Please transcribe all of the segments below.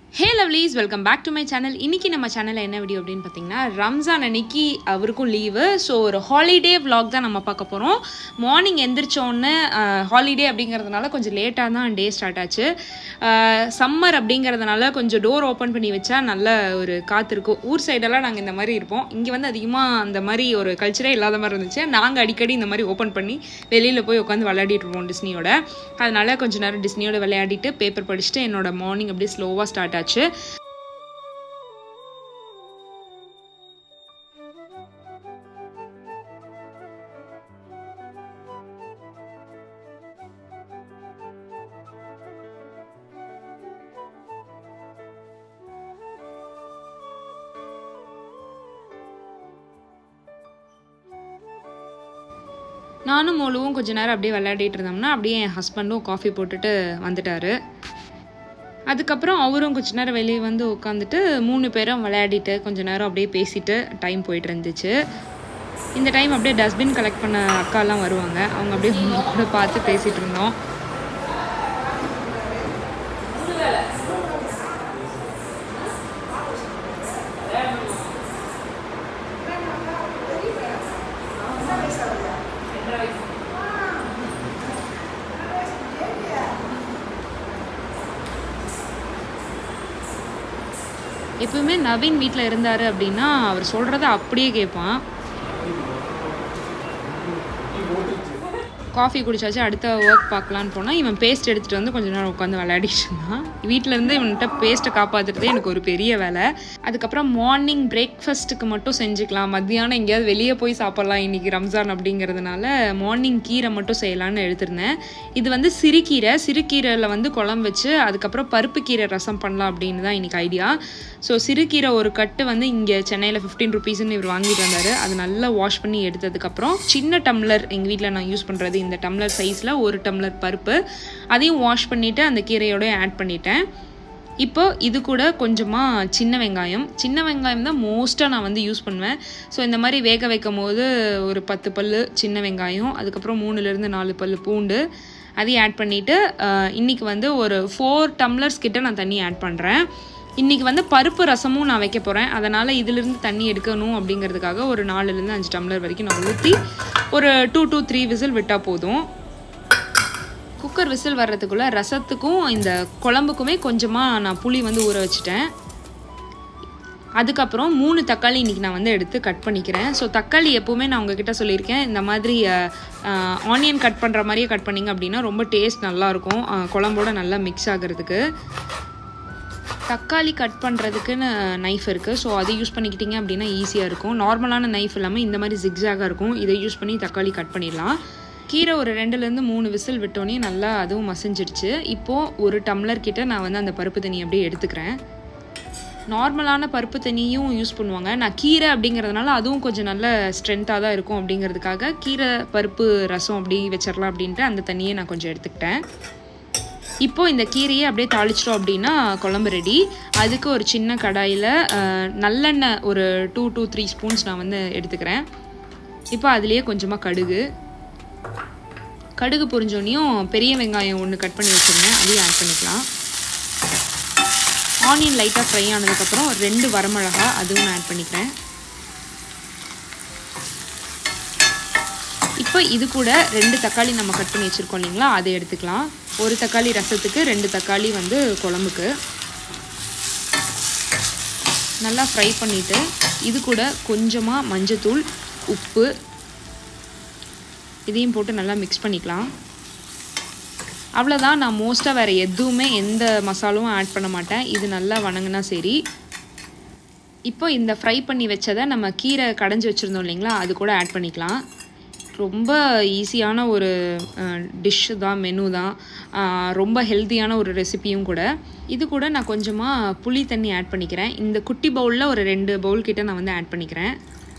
Hey lovelies welcome back to my channel இன்னைக்கு நம்ம சேனலில் என்ன வீடியோ அப்படின்னு பார்த்தீங்கன்னா ரம்ஜான் அன்னைக்கு அவருக்கும் லீவு ஸோ ஒரு ஹாலிடே vlog தான் நம்ம பார்க்க போகிறோம் மார்னிங் எந்திரிச்சோன்னே ஹாலிடே அப்படிங்கிறதுனால கொஞ்சம் லேட்டாக தான் டே ஸ்டார்ட் ஆச்சு சம்மர் அப்படிங்கிறதுனால கொஞ்சம் டோர் ஓப்பன் பண்ணி வச்சா நல்ல ஒரு காற்று இருக்கும் ஊர் சைடெல்லாம் நாங்கள் இந்த மாதிரி இருப்போம் இங்கே வந்து அதிகமாக அந்த மாதிரி ஒரு கல்ச்சரே இல்லாத மாதிரி இருந்துச்சு நாங்கள் அடிக்கடி இந்த மாதிரி ஓப்பன் பண்ணி வெளியில் போய் உட்காந்து விளையாடிட்டு இருப்போம் டிஸ்னியோட அதனால கொஞ்ச நேரம் டிஸ்னியோட விளையாடிட்டு பேப்பர் படிச்சுட்டு என்னோட மார்னிங் அப்படியே ஸ்லோவாக ஸ்டார்ட் ஆச்சு நானும் மோலுவும் கொஞ்ச நேரம் அப்படியே விளையாடிட்டு இருந்தோம்னா அப்படியே என் ஹஸ்பண்டும் காஃபி போட்டுட்டு வந்துட்டாரு அதுக்கப்புறம் அவரும் கொஞ்ச நேரம் வெளியே வந்து உட்காந்துட்டு மூணு பேரும் விளையாடிட்டு கொஞ்ச நேரம் அப்படியே பேசிட்டு டைம் போயிட்டு இருந்துச்சு இந்த டைம் அப்படியே டஸ்ட்பின் கலெக்ட் பண்ண அக்காலாம் வருவாங்க அவங்க அப்படியே அவங்க கூட பார்த்து பேசிட்டு இருந்தோம் எப்பவுமே நவீன் வீட்டில் இருந்தார் அப்படின்னா அவர் சொல்கிறத அப்படியே கேட்பான் காஃபி குடிச்சாச்சு அடுத்த ஒர்க் பார்க்கலான்னு போனால் இவன் பேஸ்ட் எடுத்துகிட்டு வந்து கொஞ்ச நேரம் உட்காந்து விளையாடிட்டு இருந்தான் வீட்டில் இருந்து இவன்கிட்ட பேஸ்ட்டை காப்பாற்றுறதே எனக்கு ஒரு பெரிய வேலை அதுக்கப்புறம் மார்னிங் பிரேக்ஃபாஸ்ட்டுக்கு மட்டும் செஞ்சுக்கலாம் மத்தியானம் எங்கேயாவது வெளியே போய் சாப்பிட்லாம் இன்றைக்கி ரம்ஜான் அப்படிங்கிறதுனால மார்னிங் கீரை மட்டும் செய்யலான்னு எடுத்திருந்தேன் இது வந்து சிறுகீரை சிறுகீரையில் வந்து குழம்பு வச்சு அதுக்கப்புறம் பருப்பு கீரை ரசம் பண்ணலாம் அப்படின்னு தான் இன்றைக்கி ஐடியா ஸோ சிறுகீரை ஒரு கட்டு வந்து இங்கே சென்னையில் ஃபிஃப்டீன் ருபீஸ்னு இவர் வாங்கிட்டு வந்தார் அது நல்லா வாஷ் பண்ணி எடுத்ததுக்கப்புறம் சின்ன டம்ளர் எங்கள் வீட்டில் நான் யூஸ் பண்ணுறது இந்த டம்ளர் சைஸில் ஒரு டம்ளர் பருப்பு அதையும் வாஷ் பண்ணிவிட்டு அந்த கீரையோட ஆட் பண்ணிட்டேன் இப்போ இது கூட கொஞ்சமாக சின்ன வெங்காயம் சின்ன வெங்காயம் தான் மோஸ்ட்டாக நான் வந்து யூஸ் பண்ணுவேன் ஸோ இந்த மாதிரி வேக வைக்கும் போது ஒரு பத்து பல் சின்ன வெங்காயம் அதுக்கப்புறம் மூணுலேருந்து நாலு பல் பூண்டு அதையும் ஆட் பண்ணிவிட்டு இன்றைக்கி வந்து ஒரு ஃபோர் டம்ளர்ஸ் கிட்ட நான் தண்ணி ஆட் பண்ணுறேன் இன்றைக்கி வந்து பருப்பு ரசமும் நான் வைக்க போகிறேன் அதனால் இதிலிருந்து தண்ணி எடுக்கணும் அப்படிங்கிறதுக்காக ஒரு நாலுலேருந்து அஞ்சு டம்ளர் வரைக்கும் நான் ஊற்றி ஒரு டூ டூ த்ரீ விசில் விட்டால் போதும் குக்கர் விசில் வர்றதுக்குள்ளே ரசத்துக்கும் இந்த குழம்புக்குமே கொஞ்சமாக நான் புளி வந்து ஊற வச்சுட்டேன் அதுக்கப்புறம் மூணு தக்காளி இன்றைக்கி நான் வந்து எடுத்து கட் பண்ணிக்கிறேன் ஸோ தக்காளி எப்போவுமே நான் உங்ககிட்ட சொல்லியிருக்கேன் இந்த மாதிரி ஆனியன் கட் பண்ணுற மாதிரியே கட் பண்ணிங்க அப்படின்னா ரொம்ப டேஸ்ட் நல்லாயிருக்கும் குழம்போட நல்லா மிக்ஸ் ஆகிறதுக்கு தக்காளி கட் பண்ணுறதுக்குன்னு நைஃப் இருக்குது ஸோ அதை யூஸ் பண்ணிக்கிட்டிங்க அப்படின்னா ஈஸியாக இருக்கும் நார்மலான நைஃப் இல்லாமல் இந்த மாதிரி ஜிக்ஸாக இருக்கும் இதை யூஸ் பண்ணி தக்காளி கட் பண்ணிடலாம் கீரை ஒரு ரெண்டுலேருந்து மூணு விசில் விட்டோன்னே நல்லா அதுவும் மசிஞ்சிடுச்சு இப்போது ஒரு டம்ளர் கிட்ட நான் வந்து அந்த பருப்பு தண்ணி அப்படியே எடுத்துக்கிறேன் நார்மலான பருப்பு தண்ணியும் யூஸ் பண்ணுவாங்க நான் கீரை அப்படிங்கிறதுனால அதுவும் கொஞ்சம் நல்ல ஸ்ட்ரென்த்தாக தான் இருக்கும் அப்படிங்கிறதுக்காக கீரை பருப்பு ரசம் அப்படி வச்சிடலாம் அப்படின்ட்டு அந்த தண்ணியை நான் கொஞ்சம் எடுத்துக்கிட்டேன் இப்போது இந்த கீரையை அப்படியே தாளிச்சிட்டோம் அப்படின்னா குழம்பு ரெடி அதுக்கு ஒரு சின்ன கடாயில் நல்லெண்ணெய் ஒரு டூ டூ த்ரீ ஸ்பூன்ஸ் நான் வந்து எடுத்துக்கிறேன் இப்போ அதுலேயே கொஞ்சமாக கடுகு கடுகு பொரிஞ்சோன்னையும் பெரிய வெங்காயம் ஒன்று கட் பண்ணி வச்சுருந்தேன் அதையும் ஆட் பண்ணிக்கலாம் ஆனியன் லைட்டாக ஃப்ரை ஆனதுக்கப்புறம் ரெண்டு வரமிளகா அதுவும் நான் ஆட் பண்ணிக்கிறேன் இப்போ இது கூட ரெண்டு தக்காளி நம்ம கட் பண்ணி வச்சுருக்கோம் இல்லைங்களா அதை எடுத்துக்கலாம் ஒரு தக்காளி ரசத்துக்கு ரெண்டு தக்காளி வந்து குழம்புக்கு நல்லா ஃப்ரை பண்ணிவிட்டு இது கூட கொஞ்சமாக மஞ்சத்தூள் உப்பு இதையும் போட்டு நல்லா மிக்ஸ் பண்ணிக்கலாம் அவ்வளோதான் நான் மோஸ்ட்டாக வேறு எதுவுமே எந்த மசாலாவும் ஆட் பண்ண மாட்டேன் இது நல்லா வணங்கினா சரி இப்போ இந்த ஃப்ரை பண்ணி வச்சதை நம்ம கீரை கடைஞ்சி வச்சுருந்தோம் இல்லைங்களா அது கூட ஆட் பண்ணிக்கலாம் ரொம்ப ஈஸியான ஒரு டிஷ்ஷு தான் மெனு தான் ரொம்ப ஹெல்த்தியான ஒரு ரெசிபியும் கூட இது கூட நான் கொஞ்சமாக புளி தண்ணி ஆட் பண்ணிக்கிறேன் இந்த குட்டி பவுலில் ஒரு ரெண்டு பவுல் கிட்ட நான் வந்து ஆட் பண்ணிக்கிறேன்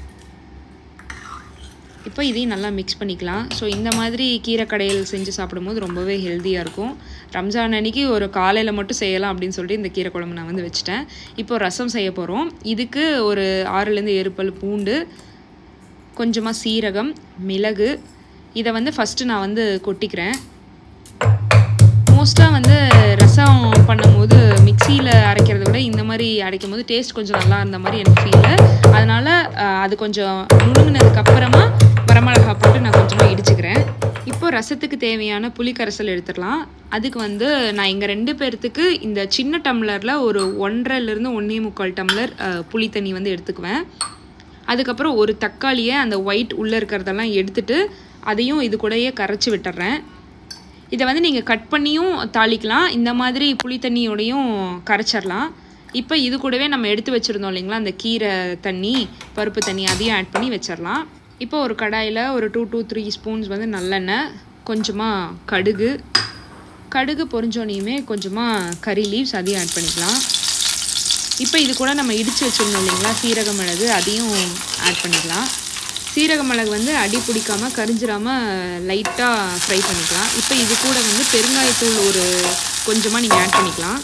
இப்போ இதையும் நல்லா மிக்ஸ் பண்ணிக்கலாம் ஸோ இந்த மாதிரி கீரை கடையில் செஞ்சு சாப்பிடும்போது ரொம்பவே ஹெல்த்தியாக இருக்கும் ரம்ஜான் அன்னைக்கு ஒரு காலையில் மட்டும் செய்யலாம் அப்படின்னு சொல்லிட்டு இந்த கீரை குழம்பு நான் வந்து வச்சுட்டேன் இப்போ ரசம் செய்ய போகிறோம் இதுக்கு ஒரு ஆறுலேருந்து ஏழு பல் பூண்டு கொஞ்சமாக சீரகம் மிளகு இதை வந்து ஃபஸ்ட்டு நான் வந்து கொட்டிக்கிறேன் மோஸ்ட்டாக வந்து ரசம் பண்ணும்போது மிக்சியில் அரைக்கிறத மாதிரி அடைக்கும் போது டேஸ்ட் கொஞ்சம் நல்லா இருந்த மாதிரி எனக்கு ஃபீல் அதனால் அது கொஞ்சம் நுணுங்கினதுக்கு அப்புறமா வரமிளகா போட்டு நான் கொஞ்சமாக இடிச்சுக்கிறேன் இப்போ ரசத்துக்கு தேவையான புளி கரைசல் எடுத்துடலாம் அதுக்கு வந்து நான் எங்கள் ரெண்டு பேர்த்துக்கு இந்த சின்ன டம்ளரில் ஒரு ஒன்றரைலேருந்து ஒன்றே முக்கால் டம்ளர் அஹ், புளி தண்ணி வந்து எடுத்துக்குவேன் அதுக்கப்புறம் ஒரு தக்காளியை அந்த ஒயிட் உள்ளே இருக்கிறதெல்லாம் எடுத்துட்டு அதையும் இது கூடயே கரைச்சி விட்டுறேன் இதை வந்து நீங்கள் கட் பண்ணியும் தாளிக்கலாம் இந்த மாதிரி புளி தண்ணியோடையும் கரைச்சிடலாம் இப்போ இது கூடவே நம்ம எடுத்து வச்சுருந்தோம் இல்லைங்களா அந்த கீரை தண்ணி பருப்பு தண்ணி அதையும் ஆட் பண்ணி வச்சிடலாம் இப்போ ஒரு கடாயில் ஒரு டூ டூ த்ரீ ஸ்பூன்ஸ் வந்து நல்லெண்ணெய் கொஞ்சமாக கடுகு கடுகு பொரிஞ்சோனையுமே கொஞ்சமாக கறி லீவ்ஸ் அதையும் ஆட் பண்ணிக்கலாம் இப்போ இது கூட நம்ம இடித்து வச்சுருந்தோம் இல்லைங்களா சீரக மிளகு அதையும் ஆட் பண்ணிக்கலாம் சீரக மிளகு வந்து அடி பிடிக்காமல் கரிஞ்சிராமல் லைட்டாக ஃப்ரை பண்ணிக்கலாம் இப்போ இது கூட வந்து பெருங்காயத்தூள் ஒரு கொஞ்சமாக நீங்கள் ஆட் பண்ணிக்கலாம்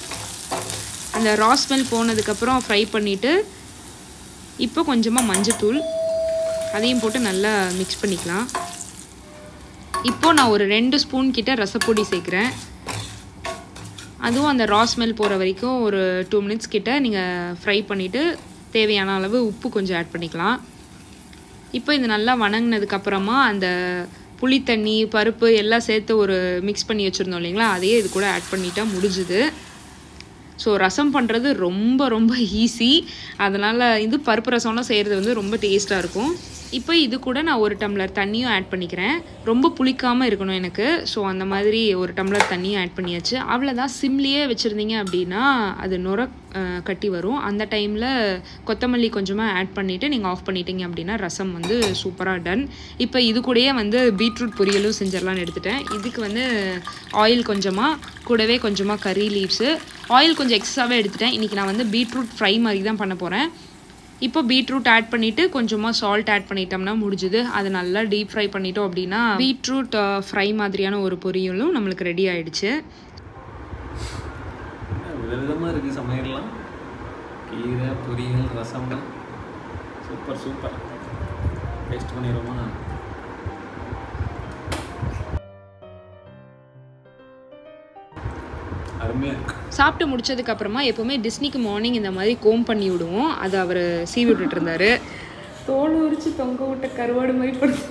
அந்த ரா ஸ்மெல் போனதுக்கப்புறம் ஃப்ரை பண்ணிவிட்டு இப்போ கொஞ்சமாக மஞ்சத்தூள் அதையும் போட்டு நல்லா மிக்ஸ் பண்ணிக்கலாம் இப்போ நான் ஒரு ரெண்டு ஸ்பூன் கிட்ட ரசப்பொடி சேர்க்குறேன் அதுவும் அந்த ரா ஸ்மெல் போகிற வரைக்கும் ஒரு டூ மினிட்ஸ் கிட்ட நீங்கள் ஃப்ரை பண்ணிவிட்டு தேவையான அளவு உப்பு கொஞ்சம் ஆட் பண்ணிக்கலாம் இப்போ இது நல்லா வணங்கினதுக்கப்புறமா அந்த புளி தண்ணி பருப்பு எல்லாம் சேர்த்து ஒரு மிக்ஸ் பண்ணி வச்சுருந்தோம் இல்லைங்களா அதையே இது கூட ஆட் பண்ணிட்டா முடிஞ்சுது ஸோ ரசம் பண்ணுறது ரொம்ப ரொம்ப ஈஸி அதனால் இது பருப்பு ரசம்லாம் செய்கிறது வந்து ரொம்ப டேஸ்ட்டாக இருக்கும் இப்போ இது கூட நான் ஒரு டம்ளர் தண்ணியும் ஆட் பண்ணிக்கிறேன் ரொம்ப புளிக்காமல் இருக்கணும் எனக்கு ஸோ அந்த மாதிரி ஒரு டம்ளர் தண்ணியும் ஆட் பண்ணியாச்சு அவ்வளோதான் சிம்லேயே வச்சுருந்தீங்க அப்படின்னா அது நுர அஹ், கட்டி வரும் அந்த டைமில் கொத்தமல்லி கொஞ்சமாக ஆட் பண்ணிவிட்டு நீங்கள் ஆஃப் பண்ணிட்டீங்க அப்படின்னா ரசம் வந்து சூப்பராக டன் இப்போ இது கூடயே வந்து பீட்ரூட் பொரியலும் செஞ்சிடலான்னு எடுத்துட்டேன் இதுக்கு வந்து ஆயில் கொஞ்சமாக கூடவே கொஞ்சமாக கறி லீவ்ஸு ஆயில் கொஞ்சம் எக்ஸ்ட்ராவே எடுத்துட்டேன் இன்றைக்கி நான் வந்து பீட்ரூட் ஃப்ரை மாதிரி தான் பண்ண போகிறேன் இப்போ பீட்ரூட் ஆட் பண்ணிவிட்டு கொஞ்சமாக சால்ட் ஆட் பண்ணிட்டோம்னா முடிஞ்சுது அது நல்லா டீப் ஃப்ரை பண்ணிட்டோம் அப்படின்னா பீட்ரூட் ஃப்ரை மாதிரியான ஒரு பொரியலும் நம்மளுக்கு ரெடி ஆயிடுச்சு விதவிதமாக இருக்குது சமையல்லாம் கீரை பொரியல் ரசம்லாம் சூப்பர் சூப்பர் டேஸ்ட் பண்ணிடுவோமா அருமையாக இருக்கு சாப்பிட்டு முடிச்சதுக்கு அப்புறமா எப்போவுமே டிஸ்னிக்கு மார்னிங் இந்த மாதிரி கோம் பண்ணி விடுவோம் அது அவர் சீவி விட்டுட்டு இருந்தாரு தோல் உரிச்சு தொங்க விட்ட கருவாடு மாதிரி படுத்து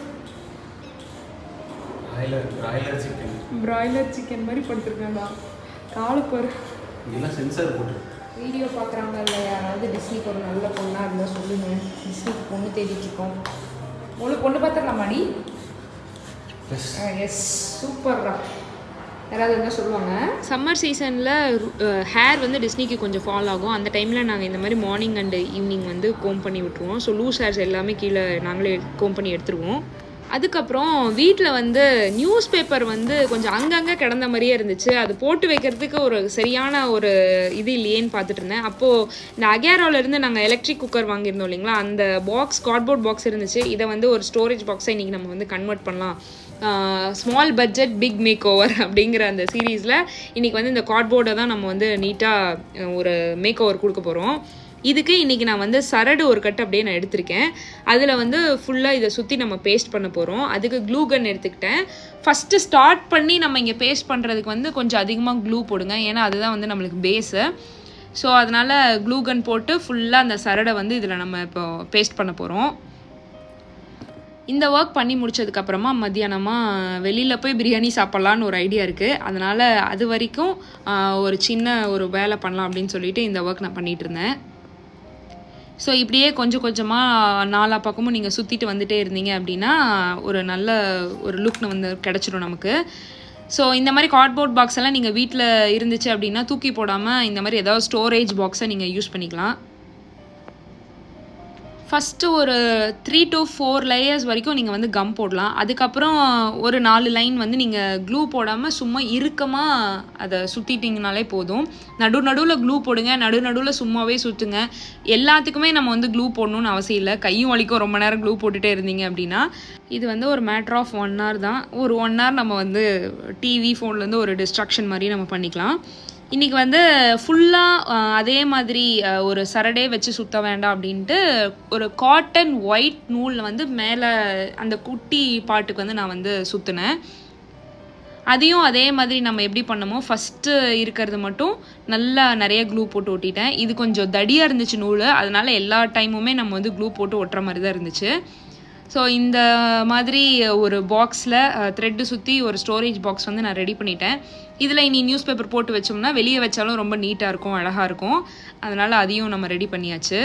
broiler broiler chicken broiler chicken மாதிரி படுத்துருக்காண்டா காலு பாரு இதெல்லாம் சென்சார் போட்டு வீடியோ பார்க்குறாங்க இல்லை யாராவது டிஸ்னிக்கு ஒரு நல்ல பொண்ணாக இருந்தால் சொல்லுங்க டிஸ்னிக்கு பொண்ணு தேடிட்டு இருக்கோம் உங்களுக்கு பொண்ணு பார்த்துடலாமாடி எஸ் எஸ் சூப்பர்ரா யாராவது இருந்தால் சொல்லுவாங்க சம்மர் சீசனில் ஹேர் வந்து டிஸ்னிக்கு கொஞ்சம் ஃபால் ஆகும் அந்த டைமில் நாங்கள் இந்த மாதிரி மார்னிங் அண்டு ஈவினிங் வந்து கோம் பண்ணி விட்டுருவோம் ஸோ லூஸ் ஹேர்ஸ் எல்லாமே கீழே நாங்களே கோம் பண்ணி எடுத்துருவோம் அதுக்கப்புறம் வீட்டில் வந்து நியூஸ் பேப்பர் வந்து கொஞ்சம் அங்கங்கே கிடந்த மாதிரியே இருந்துச்சு அது போட்டு வைக்கிறதுக்கு ஒரு சரியான ஒரு இது இல்லையேன்னு பார்த்துட்டு இருந்தேன் அப்போது இந்த அகேரோல இருந்து நாங்கள் எலக்ட்ரிக் குக்கர் வாங்கியிருந்தோம் இல்லைங்களா அந்த பாக்ஸ் கார்ட்போர்ட் பாக்ஸ் இருந்துச்சு இதை வந்து ஒரு ஸ்டோரேஜ் பாக்ஸை இன்றைக்கி நம்ம வந்து கன்வெர்ட் பண்ணலாம் small budget big make over அப்படிங்கிற அந்த சீரீஸில் இன்றைக்கி வந்து இந்த கார்ட்போர்டை தான் நம்ம வந்து நீட்டாக ஒரு மேக் ஓவர் கொடுக்க போகிறோம் இதுக்கு இன்றைக்கி நான் வந்து சரடு ஒரு கட்டு அப்படியே நான் எடுத்திருக்கேன் அதில் வந்து ஃபுல்லாக இதை சுற்றி நம்ம பேஸ்ட் பண்ண போகிறோம் அதுக்கு க்ளூ கன் எடுத்துக்கிட்டேன் ஃபஸ்ட்டு ஸ்டார்ட் பண்ணி நம்ம இங்கே பேஸ்ட் பண்ணுறதுக்கு வந்து கொஞ்சம் அதிகமாக க்ளூ போடுங்க ஏன்னா அதுதான் வந்து நம்மளுக்கு பேஸு ஸோ அதனால் க்ளூ கன் போட்டு ஃபுல்லாக அந்த சரடை வந்து இதில் நம்ம இப்போ பேஸ்ட் பண்ண போகிறோம் இந்த ஒர்க் பண்ணி முடிச்சதுக்கப்புறமா மத்தியானமாக வெளியில் போய் பிரியாணி சாப்பிட்லான்னு ஒரு ஐடியா இருக்குது அதனால் அது வரைக்கும் ஆஹ், ஒரு சின்ன ஒரு வேலை பண்ணலாம் அப்படின்னு சொல்லிட்டு இந்த ஒர்க் நான் பண்ணிகிட்டு இருந்தேன் ஸோ இப்படியே கொஞ்சம் கொஞ்சமாக நாலா பக்கமும் நீங்கள் சுற்றிட்டு வந்துட்டே இருந்தீங்க அப்படின்னா ஒரு நல்ல ஒரு லுக் வந்து கிடச்சிரும் நமக்கு ஸோ இந்த மாதிரி கார்ட்போர்ட் பாக்ஸ் எல்லாம் நீங்கள் வீட்டில் இருந்துச்சு அப்படின்னா தூக்கி போடாமல் இந்த மாதிரி ஏதாவது ஸ்டோரேஜ் பாக்ஸை நீங்கள் யூஸ் பண்ணிக்கலாம் ஃபஸ்ட்டு ஒரு த்ரீ to ஃபோர் லேயர்ஸ் வரைக்கும் நீங்கள் வந்து கம் போடலாம் அதுக்கப்புறம் ஒரு நாலு லைன் வந்து நீங்கள் க்ளூ போடாமல் சும்மா இறுக்கமாக அதை சுற்றிட்டிங்கனாலே போதும் நடு நடுவில் க்ளூ போடுங்க நடு நடுவில் சும்மாவே சுற்றுங்க எல்லாத்துக்குமே நம்ம வந்து க்ளூ போடணும்னு அவசியம் இல்லை கையும் வலிக்கும் ரொம்ப நேரம் க்ளூ போட்டுகிட்டே இருந்தீங்க அப்படின்னா இது வந்து ஒரு மேட்ரு ஆஃப் ஒன் hour தான் ஒரு ஒன் hour நம்ம வந்து டிவி ஃபோன்லேருந்து ஒரு டிஸ்ட்ராக்ஷன் மாதிரி நம்ம பண்ணிக்கலாம் இன்றைக்கி வந்து ஃபுல்லாக அதே மாதிரி அஹ், ஒரு சரடே வச்சு சுத்த வேண்டாம் அப்படின்ட்டு ஒரு காட்டன் ஒயிட் நூலில் வந்து மேலே அந்த குட்டி பாட்டுக்கு வந்து நான் வந்து சுற்றினேன் அதையும் அதே மாதிரி நம்ம எப்படி பண்ணமோ ஃபஸ்ட்டு இருக்கிறது மட்டும் நல்லா நிறைய க்ளூ போட்டு ஒட்டிட்டேன் இது கொஞ்சம் தடியாக இருந்துச்சு நூல் அதனால எல்லா டைமுமே நம்ம வந்து க்ளூ போட்டு ஒட்டுற மாதிரி தான் இருந்துச்சு ஸோ இந்த மாதிரி ஒரு பாக்ஸில் த்ரெட்டு சுற்றி ஒரு ஸ்டோரேஜ் பாக்ஸ் வந்து நான் ரெடி பண்ணிட்டேன் இதில் இனி நியூஸ் பேப்பர் போட்டு வச்சோம்னா வெளியே வச்சாலும் ரொம்ப நீட்டாக இருக்கும் அழகாக இருக்கும் அதனால் அதையும் நம்ம ரெடி பண்ணியாச்சு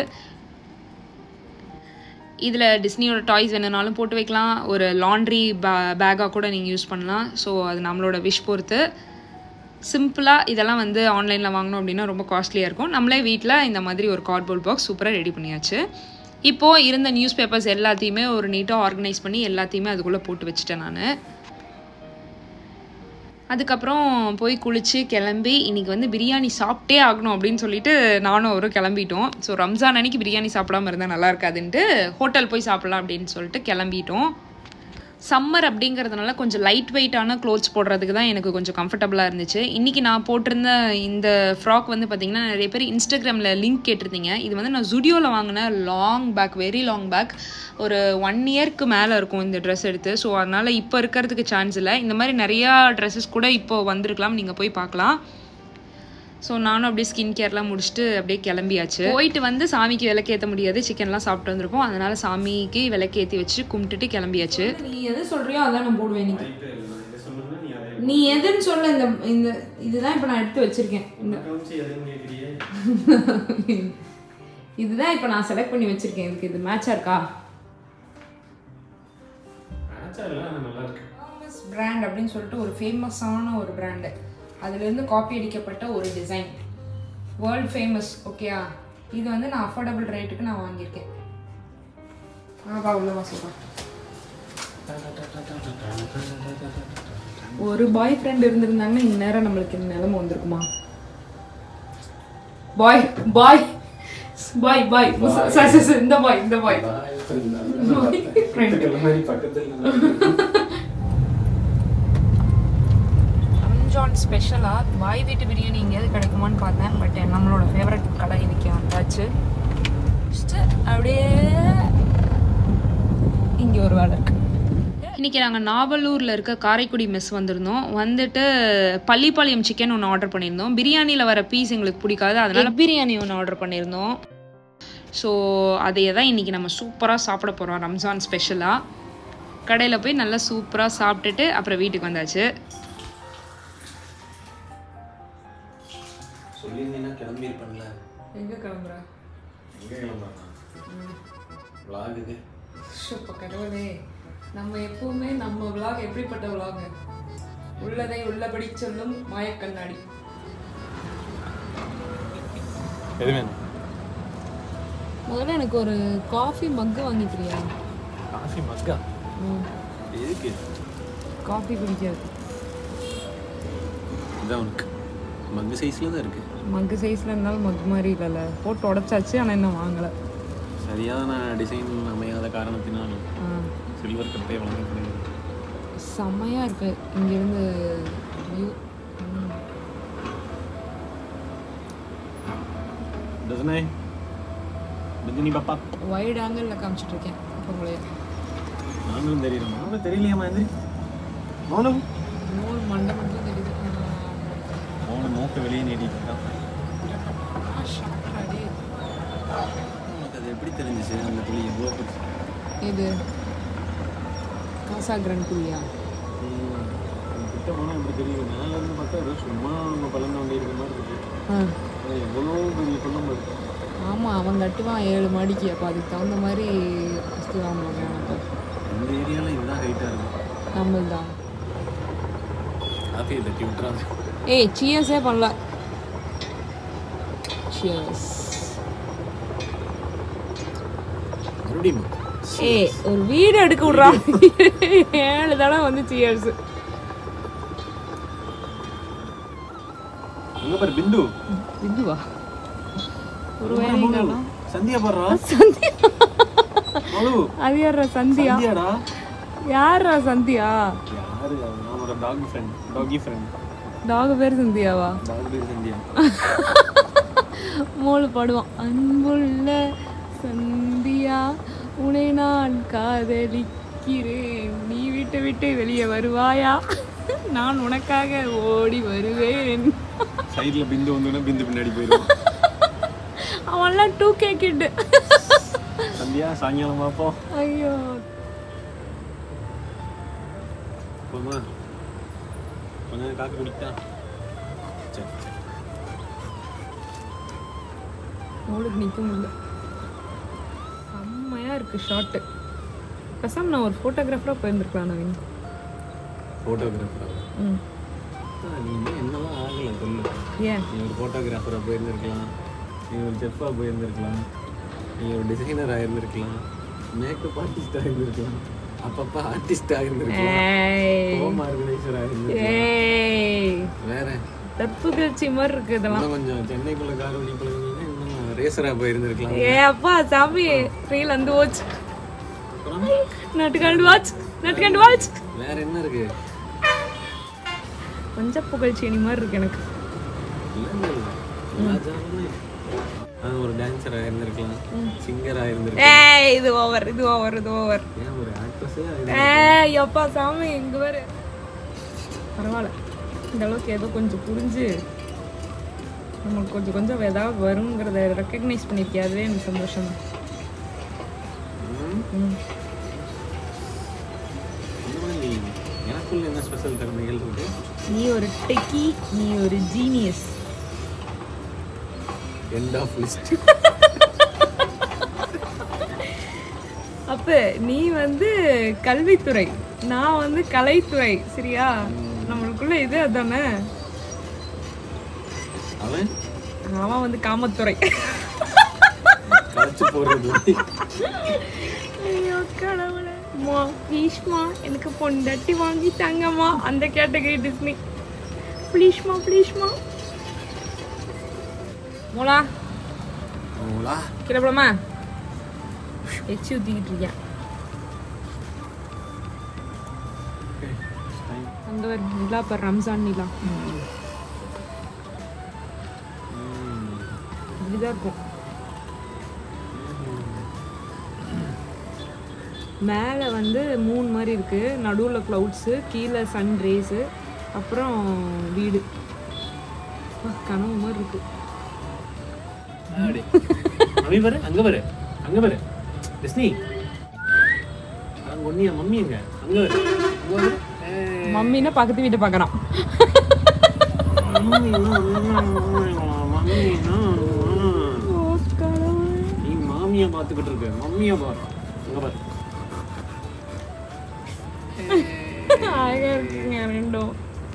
இதில் டிஸ்னியோட டாய்ஸ் வேணுனாலும் போட்டு வைக்கலாம் ஒரு லாண்ட்ரி பே பேக்காக கூட நீங்கள் யூஸ் பண்ணலாம் ஸோ அது நம்மளோட விஷ் பொறுத்து சிம்பிளாக இதெல்லாம் வந்து ஆன்லைனில் வாங்கணும் அப்படின்னா ரொம்ப காஸ்ட்லியாக இருக்கும் நம்மளே வீட்டில் இந்த மாதிரி ஒரு கார்ட்போர்ட் பாக்ஸ் சூப்பராக ரெடி பண்ணியாச்சு இப்போது இருந்த நியூஸ் பேப்பர்ஸ் எல்லாத்தையுமே ஒரு நீட்டாக ஆர்கனைஸ் பண்ணி எல்லாத்தையுமே அதுக்குள்ளே போட்டு வச்சுட்டேன் நான் அதுக்கப்புறம் போய் குளித்து கிளம்பி இன்றைக்கி வந்து பிரியாணி சாப்பிட்டே ஆகணும் அப்படின்னு சொல்லிட்டு நானும் அவரும் கிளம்பிட்டோம் ஸோ ரம்ஜான் அன்னைக்கு பிரியாணி சாப்பிடாம இருந்தால் நல்லா இருக்காதுன்ட்டு ஹோட்டல் போய் சாப்பிட்லாம் அப்படின்னு சொல்லிட்டு கிளம்பிட்டோம் சம்மர் அப்படிங்கிறதுனால கொஞ்சம் லைட் வெயிட்டான க்ளோத்ஸ் போடுறதுக்கு தான் எனக்கு கொஞ்சம் கம்ஃபர்டபுளாக இருந்துச்சு இன்றைக்கி நான் போட்டிருந்த இந்த ஃப்ராக் வந்து பார்த்திங்கன்னா நிறைய பேர் இன்ஸ்டாகிராமில் லிங்க் கேட்டிருந்தீங்க இது வந்து நான் ஜுடியோவில் வாங்கின long bag very long bag ஒரு ஒன் இயர்க்கு மேலே இருக்கும் இந்த ட்ரெஸ் எடுத்து ஸோ அதனால் இப்போ இருக்கிறதுக்கு சான்ஸ் இல்லை இந்த மாதிரி நிறையா ட்ரெஸ்ஸஸ் கூட இப்போ வந்திருக்கலாம் நீங்கள் போய் பார்க்கலாம் ஸோ நானும் அப்படியே ஸ்கின் கேர்லாம் முடிச்சுட்டு அப்படியே கிளம்பியாச்சு போயிட்டு வந்து சாமிக்கு விளக்கேற்ற முடியாது சிக்கன்லாம் சாப்பிட்டு வந்திருப்போம் அதனால சாமிக்கு விளக்கேற்றி வச்சு கும்பிட்டுட்டு கிளம்பியாச்சு நீ எது சொல்றியோ அதான் நான் போடுவேன் இன்னைக்கு இதை சொன்னா நீ அதை நீ எதுன்னு சொல்ல இந்த இந்த இதுதான் இப்போ நான் எடுத்து வச்சிருக்கேன் இந்த கவனிச்சு எதுவும் கேட்குறியே இதுதான் இப்போ நான் செலக்ட் பண்ணி வச்சிருக்கேன் இதுக்கு இது மேட்சாக இருக்கா ஆச்சா இல்லை ஆனால் நல்லா இருக்கு ஃபேமஸ் பிராண்ட் அப்படின்னு சொல்லிட்டு ஒரு ஃபேமஸான ஒரு பிராண்டு அதுலேருந்து காப்பி அடிக்கப்பட்ட ஒரு டிசைன் வேர்ல்ட் ஃபேமஸ் ஓகேயா இது வந்து நான் அஃபோர்டபுள் ரேட்டுக்கு நான் வாங்கியிருக்கேன் ஆ வா உள்ள வா சொல்றா. ஒரு பாய் ஃப்ரெண்ட் இருந்திருந்தாங்கன்னா இந்நேரம் நம்மளுக்கு இந்த நிலைமை வந்திருக்குமா பாய் பாய் பாய் பாய் சார் சார் சார் இந்த பாய் இந்த பாய் மாதிரி பக்கத்தில் ரம்ஜான் ஸ்பெஷலாக பாய் வீட்டு பிரியாணி எங்கேயாவது கிடைக்குமான்னு பார்த்தேன் பட் நம்மளோட ஃபேவரட் கடை இன்னைக்கு வந்தாச்சு Just அப்படியே இங்கே ஒரு வேலை இருக்கு இன்றைக்கி நாங்கள் நாவலூரில் இருக்க காரைக்குடி மெஸ் வந்திருந்தோம் வந்துட்டு பள்ளிப்பாளையம் சிக்கன் ஒன்று ஆர்டர் பண்ணியிருந்தோம் பிரியாணியில் வர பீஸ் எங்களுக்கு பிடிக்காது அதனால பிரியாணி ஒன்று ஆர்டர் பண்ணியிருந்தோம் ஸோ அதையே தான் இன்றைக்கி நம்ம சூப்பராக சாப்பிட போகிறோம் ரம்ஜான் ஸ்பெஷலாக கடையில் போய் நல்லா சூப்பராக சாப்பிட்டுட்டு அப்புறம் வீட்டுக்கு வந்தாச்சு சொல்லியிருந்தீங்கன்னா கிளம்பியிருப்பேன்ல எங்கே கிளம்புற எங்கே கிளம்புறேன் விளாகுது இப்போ கடவுளே நம்ம எப்பவுமே நம்ம விலாக் எப்படிப்பட்ட விலாக் உள்ளதை உள்ளபடி சொல்லும் மாயக்கண்ணாடி எது வேணும் முதல்ல எனக்கு ஒரு காஃபி மக்கு வாங்கி தெரியா காஃபி மக்கா எதுக்கு காஃபி குடிக்காது இதான் உனக்கு மக்கு சைஸில் தான் இருக்குது மக்கு சைஸில் இருந்தாலும் மக்கு மாதிரி இல்லைல்ல போட்டு உடச்சாச்சு ஆனால் இன்னும் வாங்கலை சரியான டிசைன் அமையாத காரணத்தினால் சில்வர் கப்பே வழங்கப்படுகிறது செம்மையாக இருக்கு இங்கேருந்து வியூ டசனே ரஜினி பாப்பா வைட் ஆங்கிளில் காமிச்சிட்டு இருக்கேன் இப்போ உங்களைய நானும் தெரியல நானும் தெரியலையா எந்திரி மௌனம் நூல் மண்டை மட்டும் தெரியுது மௌனம் மூக்க வெளியே நீட்டிட்டு ஷார்ட் உனக்கு அது எப்படி தெரிஞ்சிச்சு அந்த புள்ளி எவ்வளோ பெருசு? இது காசா கிரன் குழியா ம், அது கிட்ட போனால் எப்படி தெரியுது மேலே இருந்து பார்த்தா ஏதோ சும்மா அவங்க பழம் வண்டி இருக்கிற மாதிரி இருக்கு ஆ அது எவ்வளோ பெரிய பள்ளம் இருக்கு ஆமாம் அவன் கட்டுவான் ஏழு மாடிக்கு அப்போ அதுக்கு தகுந்த மாதிரி வசதி வாங்குவாங்க அவனுக்கு இந்த ஏரியாவில் இதுதான் ஹைட்டாக இருக்கும் நம்மள் தான் காஃபியை தட்டி விட்டுறாங்க ஏய் சியர்ஸே பண்ணல சியர்ஸ் மறுபடியும் ஏய் ஒரு வீடு எடுக்க விட்றா ஏழு தடவை வந்து சியர்ஸ் அங்கே பாரு பிந்து இதுவா ஒரு வேலைங்களா சந்தியா பாடுறா சந்தியா மலு அது யாரா சந்தியா சந்தியாடா யாரா சந்தியா யாரு அவனோட dog friend doggy friend dog பேர் சந்தியாவா டாக் பேர் சந்தியா மோளு பாடுவான் அன்புள்ள சந்தியா உன்னை நான் காதலிக்கிறேன் நீ விட்டு விட்டு வெளியே வருவாயா நான் உனக்காக ஓடி வருவேன் சைடில் பிந்து வந்தோடனே பிந்து பின்னாடி போயிடும் அவன்லாம் டூ கே கிட்டு சந்தியா சாயங்காலம் பார்ப்போம் ஐயோ போமா கொஞ்ச நேரம் காக்க குடிக்கா சரி சரி. அவளுக்கு நிற்க முடியல செம்மையாக இருக்குது ஷார்ட்டு பேசாம நான் ஒரு ஃபோட்டோகிராஃபராக போயிருந்துருக்கலாம் நவீன் ஃபோட்டோகிராஃபரா ம் நீ இன்னும் என்னெல்லாம் ஆகலை சொல்லு ஏன் நீ ஒரு ஃபோட்டோகிராஃபராக போயிருந்திருக்கலாம் நீ ஒரு செஃப்பாக போயிருந்திருக்கலாம் நீ ஒரு டிசைனராக இருந்திருக்கலாம் மேக்கப் ஆர்டிஸ்டாக இருந்திருக்கலாம் அப்பப்போ ஆர்டிஸ்டாக இருந்திருக்கலாம் ஏய் ஹோம் ஆர்கனைசராக இருந்திருக்கலாம் ஏய் வேற தப்பு கட்சி மாதிரி இருக்கு இதெல்லாம் இன்னும் கொஞ்சம் சென்னைக்குள்ள கார் ஓடி பழகினீங்கன்னா இன்னும் ரேசராக போயிருந்திருக்கலாம் ஏ அப்பா சாமி ரீல் வந்து வாட்ச் அப்புறம் நட்டுக்காண்டு வாட்ச் நட்டுக்காண்டு வாட்ச் வேற என்ன இருக்கு பஞ்ச புகழ்ச்சி மாதிரி இருக்கு எனக்கு இல்லை இல்லை இல்லை ராஜாவுமே நான் ஒரு டான்ஸராக இருந்திருக்கலாம் சிங்கராக இருந்திருக்கலாம் ஏய் இது ஓவர் இது ஓவர் இது ஓவர் ஏன் ஒரு ஆக்ட்ரஸே ஏய் அப்பா சாமி இங்க வரு பரவாயில்ல இந்த அளவுக்கு ஏதோ கொஞ்சம் புரிஞ்சு நம்மளுக்கு கொஞ்சம் கொஞ்சம் ஏதாவது வருங்கிறத ரெக்கக்னைஸ் பண்ணியிருக்கேன் அதுவே எனக்கு சந்தோஷம் தான் ம். இந்த மாதிரி எனக்குள்ள என்ன ஸ்பெஷல் திறமைகள் இருக்கு நீ ஒரு டெக்கி நீ ஒரு ஜீனியஸ் எண்ட் ஆஃப் லிஸ்ட் அப்ப நீ வந்து கல்வித்துறை நான் வந்து கலைத்துறை சரியா நம்மளுக்குள்ள இது அதானே அவன் அவன் வந்து காமத்துறை களைச்சு போடுறது ஐயோ கடவுளே அம்மா ப்ளீஸ்மா எனக்கு பொண்டாட்டி வாங்கி தாங்கம்மா அந்த கேட்டகரி டிஸ்னி ப்ளீஸ்மா ப்ளீஸ்மா மோலா ஓலா கீழே போலாமா எச்சி ஊற்றிக்கிட்டு இருக்கேன் அங்கே வர நிலா பார் ரம்ஜான் நிலா இப்படிதான் இருக்கும் மேலே வந்து மூன் மாதிரி இருக்கு நடுவில் க்ளவுட்ஸு கீழே சன் ரேஸு அப்புறம் வீடு அப்பா, கனவு மாதிரி இருக்கு மம்மி பாரு அங்க பாரு அங்க பாரு டிஸ்னி அங்க ஒன்னியா மம்மி எங்க அங்க பாரு அங்க பாரு ஏய், மம்மின்னா பக்கத்து வீட்டை பார்க்குறான் மம்மின்னா, மம்மின்னா, நீ மாமியா பாத்துக்கிட்டு இருக்க மம்மியா பாரு அங்க பாரு அழகா இருக்குங்க ரெண்டும்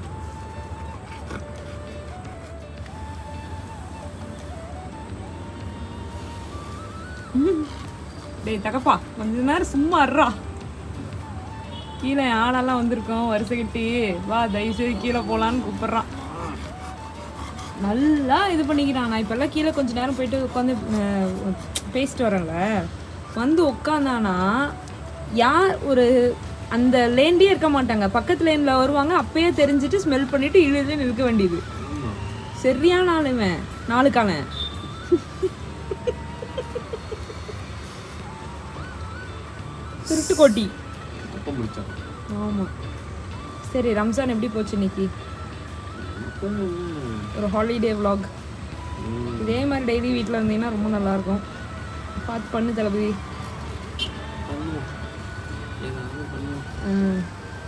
ம். டேய் தகப்பா கொஞ்ச நேரம் சும்மா இருறா கீழே என் ஆளெல்லாம் வந்திருக்கோம் வரிசை கட்டி வா தயவுசெய்து கீழே போகலான்னு கூப்பிட்றான் நல்லா இது பண்ணிக்கிறான் நான் இப்போல்லாம் கீழே கொஞ்ச நேரம் போயிட்டு உட்காந்து பேசிட்டு வரேன்ல வந்து உட்காந்தானா யார் ஒரு அந்த லேண்ட்லேயே இருக்க மாட்டாங்க பக்கத்து லேனில் வருவாங்க அப்பயே தெரிஞ்சுட்டு ஸ்மெல் பண்ணிட்டு இழுது நிற்க வேண்டியது ஆமா சரியான ஆளுவன் நாளுக்கான திருட்டு கோட்டி அப்ப முடிச்சான் ஆமாம் சரி ரம்ஜான் எப்படி போச்சு இன்னைக்கு ஒரு ஹாலிடே vlog இதே மாதிரி டெய்லி வீட்டில் இருந்தீங்கன்னா ரொம்ப நல்லாயிருக்கும் பார்த்து பண்ணு தளபதி பண்ணுவோம் ஏதாவது பண்ணுவோம் ம்.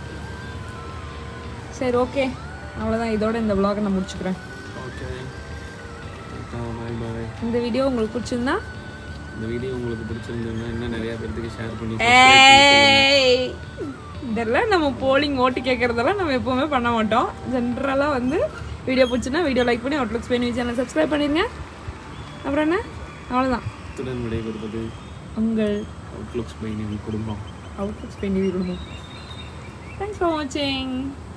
சரி ஓகே அவ்வளோதான் இதோட இந்த vlog நான் முடிச்சுக்கிறேன் ஓகே பாய் பாய் இந்த வீடியோ உங்களுக்கு பிடிச்சிருந்தா இந்த வீடியோ உங்களுக்கு பிடிச்சிருந்ததுன்னா இன்னும் நிறைய பேர்த்துக்கு ஷேர் பண்ணி ஏய் இதெல்லாம் நம்ம போலிங் ஓட்டு கேட்குறதெல்லாம் நம்ம எப்போவுமே பண்ண மாட்டோம் ஜென்ரலாக வந்து வீடியோ பிடிச்சுன்னா வீடியோ லைக் பண்ணி அவுட்லுக்ஸ் பெயின் சேனல் சப்ஸ்கிரைப் பண்ணிடுங்க அப்புறம் என்ன அவ்வளோதான் இத்துடன் விடைபெறுவது உங்கள் அவுட்லுக்ஸ் பை குடும்பம் அவுட்லுக்ஸ் பெயின் குடும்பம் தேங்க்ஸ் ஃபார் வாட்சிங்